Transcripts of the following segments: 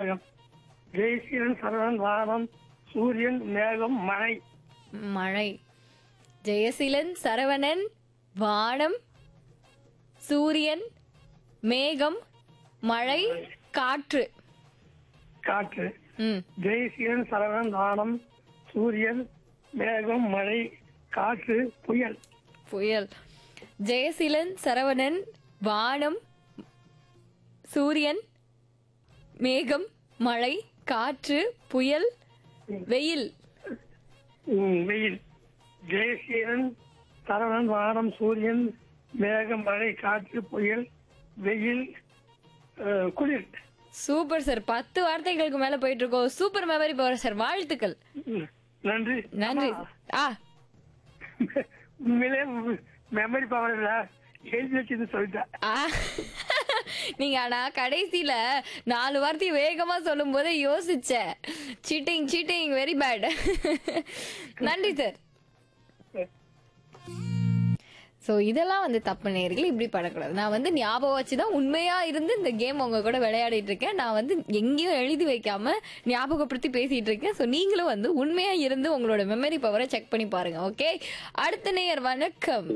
நாடகம் ஜெயசீலன் சரவணன் வானம் சூரியன் மேகம் மழை மழை ஜெயசீலன் சரவணன் வானம் சூரியன் மேகம் மழை காற்று காற்று ம் ஜெயசீலன் சரவணன் வானம் சூரியன் மேகம் மழை காற்று புயல் புயல் ஜெயசீலன் சரவணன் வானம் சூரியன் மேகம் மழை காற்று புயல் வெயில் ம், வெயில் ஜெயசீலன் சரவணன் வானம் சூரியன் மேகம் மழை காற்று புயல் வெயில் அஹ், குளிர் சூப்பர் சார் பத்து வார்த்தைகளுக்கு மேல போயிட்டு இருக்கோம் சூப்பர் மெமரி பவர் சார் வாழ்த்துக்கள் ம், நன்றி நன்றி ஆ உண்மையிலே மெமரி பவர் இல்ல எழுதி வச்சது சொல்லிட்டேன் ஆ. நீங்க ஆனா கடைசியில நாலு வார்த்தை வேகமா சொல்லும் போதே யோசிச்சேன் சீட்டிங் சீட்டிங் வெரி பேட் நன்றி சார் ஸோ இதெல்லாம் வந்து தப்பு நேர்கள் இப்படி பண்ணக்கூடாது நான் வந்து ஞாபகம் வச்சு தான் உண்மையா இருந்து இந்த கேம் உங்க கூட விளையாடிட்டு இருக்கேன் நான் வந்து எங்கேயும் எழுதி வைக்காம ஞாபகப்படுத்தி பேசிட்டு இருக்கேன் ஸோ நீங்களும் வந்து உண்மையா இருந்து உங்களோட மெமரி பவரை செக் பண்ணி பாருங்க ஓகே அடுத்த நேயர் வணக்கம்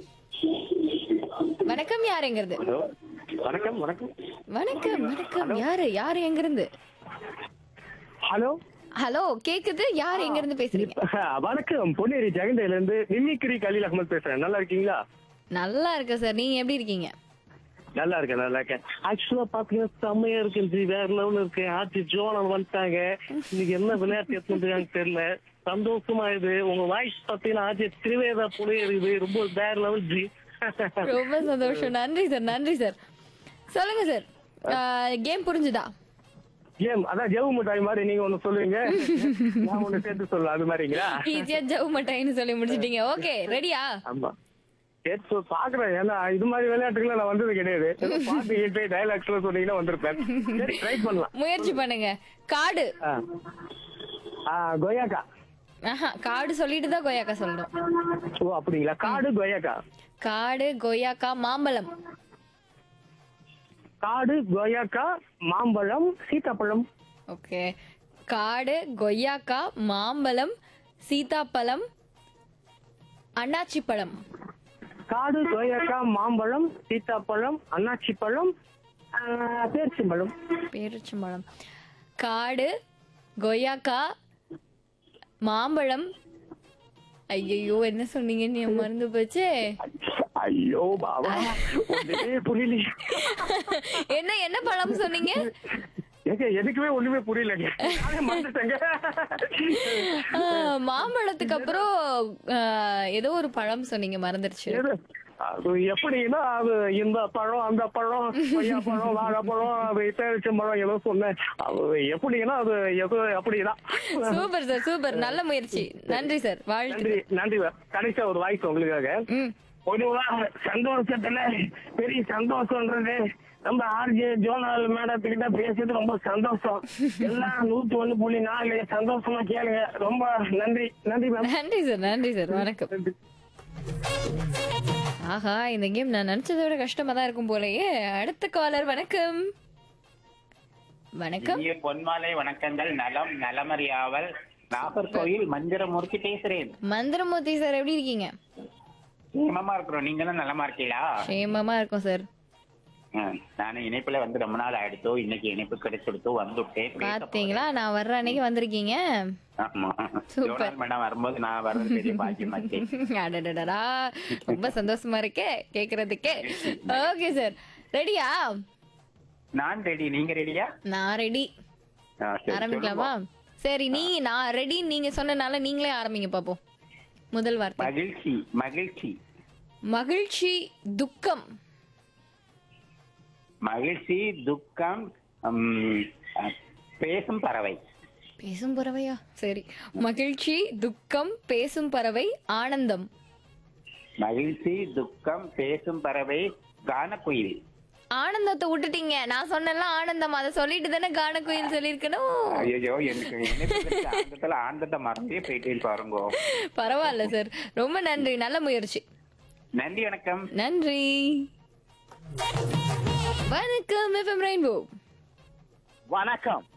வணக்கம் யாருங்கிறது ஹலோ வணக்கம் வணக்கம் வணக்கம் வணக்கம் யாரு யாரு எங்க இருந்து ஹலோ ஹலோ கேக்குது யார் எங்க இருந்து பேசுறீங்க வணக்கம் பொன்னேரி ஜெகண்டையில இருந்து மிமிக்ரி கலீல் அகமது பேசுறேன் நல்லா இருக்கீங்களா நல்லா இருக்கு சார் நீங்க எப்படி இருக்கீங்க நல்லா இருக்கேன் நல்லா இருக்கேன் ஆக்சுவலா பாத்தீங்கன்னா செம்மையா இருக்கு ஜி வேற லெவல் இருக்கு ஆச்சு ஜோனல் வந்துட்டாங்க இன்னைக்கு என்ன விளையாட்டு எடுத்துருக்காங்க தெரியல சந்தோஷமா இது உங்க வாய்ஸ் பாத்தீங்கன்னா ஆச்சு திருவேதா புளிய இருக்குது ரொம்ப வேற லெவல் ஜி ரொம்ப சந்தோஷம் நன்றி சார் நன்றி சார் சொல்லுங்க சார் கேம் புரிஞ்சுதா ஏம் அதான் ஜவு மிட்டாய் மாதிரி நீங்க ஒண்ணு சொல்லுவீங்க நான் ஒண்ணு சேர்த்து சொல்லலாம் அது மாதிரிங்களா ஈஸியா ஜவு மட்டைன்னு சொல்லி முடிச்சிட்டீங்க ஓகே ரெடியா ஆமா சரி so பாக்குறேன் ஏன்னா இது மாதிரி விளையாட்டுக்குள்ள நான் வந்தது கிடையாது ஏதோ பாட்டு கேட்டு டைலாக்ஸ்ல சொன்னீங்கன்னா வந்திருப்பேன் சரி ட்ரை பண்ணலாம் முயற்சி பண்ணுங்க காடு ஆ. ஆ, கொய்யாக்கா ஆஹா காடு சொல்லிட்டு தான் கொய்யாக்கா சொல்லணும் ஓ அப்படிங்களா காடு கொய்யாக்கா காடு கொய்யாக்கா மாம்பழம் காடு கொய்யாக்கா மாம்பழம் சீத்தாப்பழம் ஓகே காடு கொய்யாக்கா மாம்பழம் சீதாப்பழம் அண்ணாச்சி பழம் காடு கொய்யாக்கா மாம்பழம் சீத்தாப்பழம் அன்னாச்சி பழம் ஆ, பேரிச்சம்பழம் பேரிச்சம்பழம் காடு கொய்யாக்கா மாம்பழம் ஐயோ என்ன சொன்னீங்க நீ மறந்து போச்சு ஐயோ பாபா ஒண்ணுமே புரியலையே என்ன என்ன பழம் சொன்னீங்க ஏங்க எதுக்குமே ஒண்ணுமே புரியலங்க நானே மறந்துட்டேங்க ஆ, மாம்பழத்துக்கு அப்புறம் ஆ, ஏதோ ஒரு பழம் சொன்னீங்க மறந்துருச்சு எது? அது எப்படின்னா அது இந்த பழம் அந்த பழம் கொய்யா பழம் வாழைப்பழம் அது பேரிச்சம்பழம் ஏதோ சொன்னேன் அது எப்படின்னா அது ஏதோ அப்படிதான் சூப்பர் சார் சூப்பர் நல்ல முயற்சி நன்றி சார் வாழ்த்து நன்றி நன்றி கடைசியா ஒரு வாய்ப்பு உங்களுக்காக ம் பொதுவா சந்தோஷத்துல பெரிய சந்தோஷம்ன்றது நம்ம ஆர்ஜே ஜோனல் மேடத்துக்கிட்ட பேசியது ரொம்ப சந்தோஷம் எல்லாம் நூத்தி ஒண்ணு புள்ளி நாலு சந்தோஷமா கேளுங்க ரொம்ப நன்றி நன்றி மேம் நன்றி சார் நன்றி சார் வணக்கம் நன்றி ஆஹா இந்த கேம் நான் நினைச்சதை விட கஷ்டமா தான் இருக்கும் போலயே அடுத்த காலர் வணக்கம் வணக்கம் இனிய பொன்மாலை வணக்கங்கள் நலம் நலமறியாவல் நாகர்கோயில் மந்திரமூர்த்தி பேசுறேன் மந்திரமூர்த்தி சார் எப்படி இருக்கீங்க சேமமா இருக்கிறோம் நீங்களும் நலமா இருக்கீங்களா சேமமா இருக்கும் சார் ம், நானும் இணைப்புல வந்து ரொம்ப நாள் ஆயிடுத்தோ இன்னைக்கு இணைப்பு கிடைச்சிடுத்தோ வந்துட்டேன் பேச பாத்தீங்களா நான் வர்ற அன்னைக்கு வந்திருக்கீங்க போறேன். ஆமா சூப்பர். ஜோனால் மேடம் வரும்போது நான் வர்றது பெரிய பாக்கியமாச்சு அடடடடா ரொம்ப சந்தோஷமா இருக்கே கேக்குறதுக்கே ஓகே சார் ரெடியா நான் ரெடி நீங்க ரெடியா நான் ரெடி ஆரம்பிக்கலாமா சரி நீ நான் ரெடி நீங்க சொன்னனால நீங்களே ஆரம்பிங்க பாப்போம் முதல் வார்த்தை மகிழ்ச்சி மகிழ்ச்சி மகிழ்ச்சி துக்கம் மகிழ்ச்சி துக்கம் ம், அஹ், பேசும் பறவை பேசும் பறவையா சரி மகிழ்ச்சி துக்கம் பேசும் பறவை ஆனந்தம் மகிழ்ச்சி துக்கம் பேசும் பறவை கானக்குயில் ஆனந்தத்தை விட்டுட்டீங்க நான் சொன்னேன்ல ஆனந்தம் அதை சொல்லிட்டு தானே கானக்குயில் சொல்லியிருக்கணும் ஐயோ எனக்கு இணைப்பு ஆனந்தத்துல ஆனந்தத்தை மறந்தே போயிட்டேன் பாருங்க பரவாயில்ல சார் ரொம்ப நன்றி நல்ல முயற்சி நன்றி வணக்கம் நன்றி வணக்கம் எஃப்எம் ரெயின்போ வணக்கம்